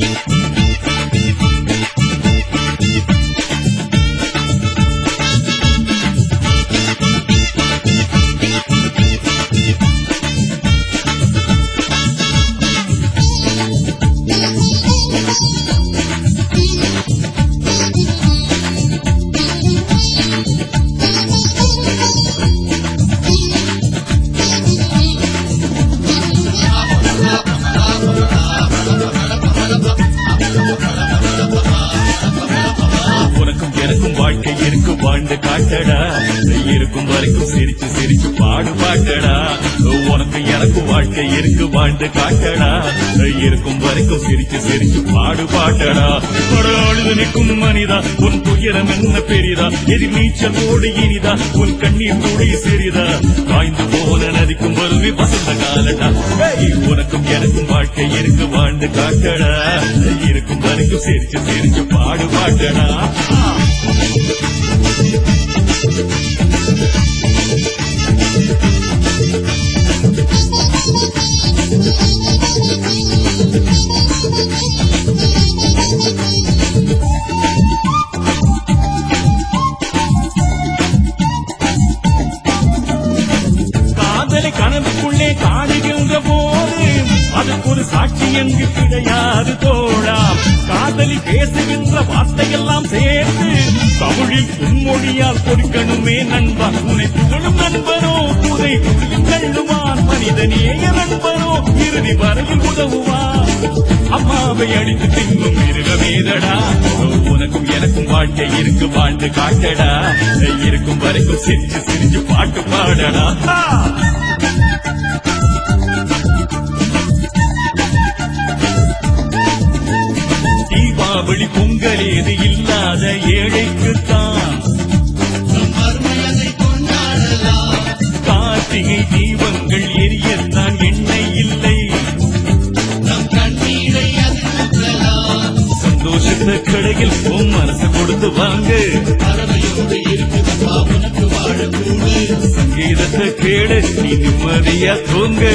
உனக்கும் எனக்கும் வாழ்க்கை இருக்கு வாழ்ந்து காட்டடா இருக்கும் வரைக்கும் சிரிச்சு சிரிச்சு பாடு பாட்டடா உனக்கும் எனக்கும் வாழ்க்கை இருக்கு வாழ்ந்து காட்டடா இருக்கும் வரைக்கும் சிரிச்சு சிரிச்சு பாடு பாட்டடா ஒரு அழுது நிற்கும் மனிதா உன் துயரம் என்ன பெரிதா எதி நீச்சல் ஓடு இனிதா உன் கண்ணீர் துளி சிறிதா காய்ந்து போன நதிக்கும் வருவி வசந்த காலடா ஏய், உனக்கும் எனக்கும் வாழ்க்கை இருக்கு வாழ்ந்து காட்டடா இருக்கும் வரைக்கும் சிரிச்சு சிரிச்சு பாடு பாட்டடா காதலை கனவுக்குள்ளே காணுகின்ற போது அதுக்கு ஒரு சாட்சி எங்கு கிடையாது தோழா காதலி பேசுகின்ற வார்த்தையெல்லாம் சேர்த்து தமிழில் உன்மொழியால் கொடுக்கணுமே நண்பா உன்னை புகழும் நண்பனோ புதை புரியும் கள்ளுவான் மனிதனேய நண்பனோ இறுதி வரையில் உதவுவான் அம்மாவை அடித்து தின்னும் மிருகமேதடா உனக்கும் எனக்கும் வாழ்க்கை இருக்கு வாழ்ந்து காட்டடா இருக்கும் வரைக்கும் சிரிச்சு சிரிச்சு பாட்டு பாடடா ஆ! தீபாவளி பொங்கல் ஏது இல்லாத ஏழைக்குத்தான் கார்த்திகை தீபங்கள் எரியத்தான் எண்ணெய் இல்லை சந்தோஷத்த கடையில் உன் மனசு கொடுத்து வாங்க சங்கீதத்தை கேடு நீ நிம்மதியா தூங்க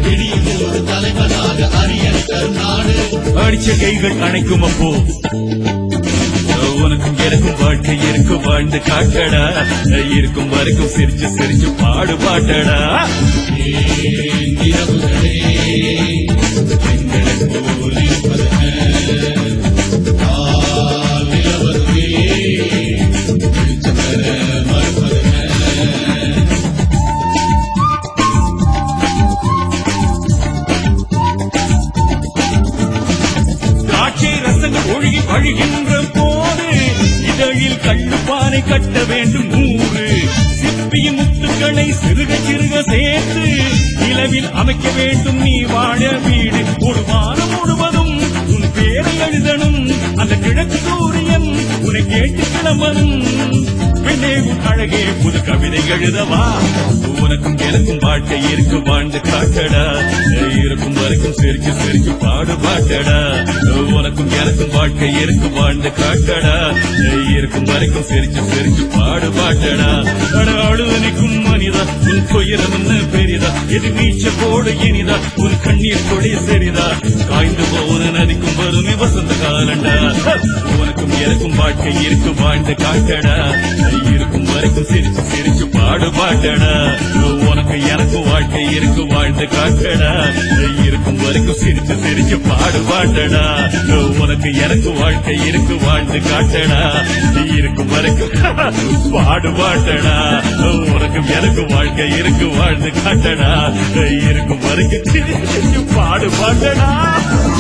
அடிச்ச கைகள் அணைக்கும் அப்போ உனக்கும் எனக்கும் வாழ்க்கை இருக்கு வாழ்ந்து காட்டடா இருக்கும் வரைக்கும் சிரிச்சு சிரிச்சு பாடு பாட்டடா திராட்சை ரசங்கள் ஒழுகி வழிகின்ற போது இதழில் கள்ளுப்பானை கட்ட வேண்டும் நூறு சிப்பியின் முத்துக்களை சிறுக சிறுக சேர்த்து நிலவில் அமைக்க வேண்டும் நீ வாழ வீடு ஒரு வாரம் முழுவதும் உன் பேரை எழுதணும் அந்த கிழக்கு சூரியன் உன்னை கேட்டு கிளம்பணும் பெண்ணே உன் அழகே புது கவிதை எழுதவா உனக்கும் எனக்கும் வாழ்க்கை இருக்கு வாழ்ந்து காட்டடா இருக்கும் வரைக்கும் சிரிச்சு சிரிச்சு பாடு பாட்டடா உனக்கும் எனக்கும் வாழ்க்கை இருக்கு வாழ்ந்து காட்டடா இருக்கும் வரைக்கும் சிரிச்சு சிரிச்சு பாடு பாட்டடா அட அழுது நிற்கும் மனிதா உன் துயரம் என்ன பெரிதா எது நீச்ச கோடு இனிதா உன் கண்ணீர் கொடி சிறிதா காய்ந்து போன நதிக்கும் வரும் வசந்த காலண்டா உனக்கும் எனக்கும் வாழ்க்கை இருக்கு வாழ்ந்து காட்டடா இருக்கும் வரைக்கும் சிரிச்சு சிரிச்சு பாடு பாட்டடா உனக்கு எனக்கு வாழ்க்கை இருக்கு வாழ்ந்து காட்டடா இருக்கும் வரைக்கும் சிரிச்சு சிரிச்சு பாடு பாட்டடா உனக்கு எனக்கு வாழ்க்கை இருக்கு வாழ்ந்து காட்டடா இருக்கும் வரைக்கும் பாடு பாட்டடா உனக்கு எனக்கு வாழ்க்கை இருக்கு வாழ்ந்து காட்டடா இருக்கும் வரைக்கும் சிரிச்சு சிரிச்சு பாடு பாட்டடா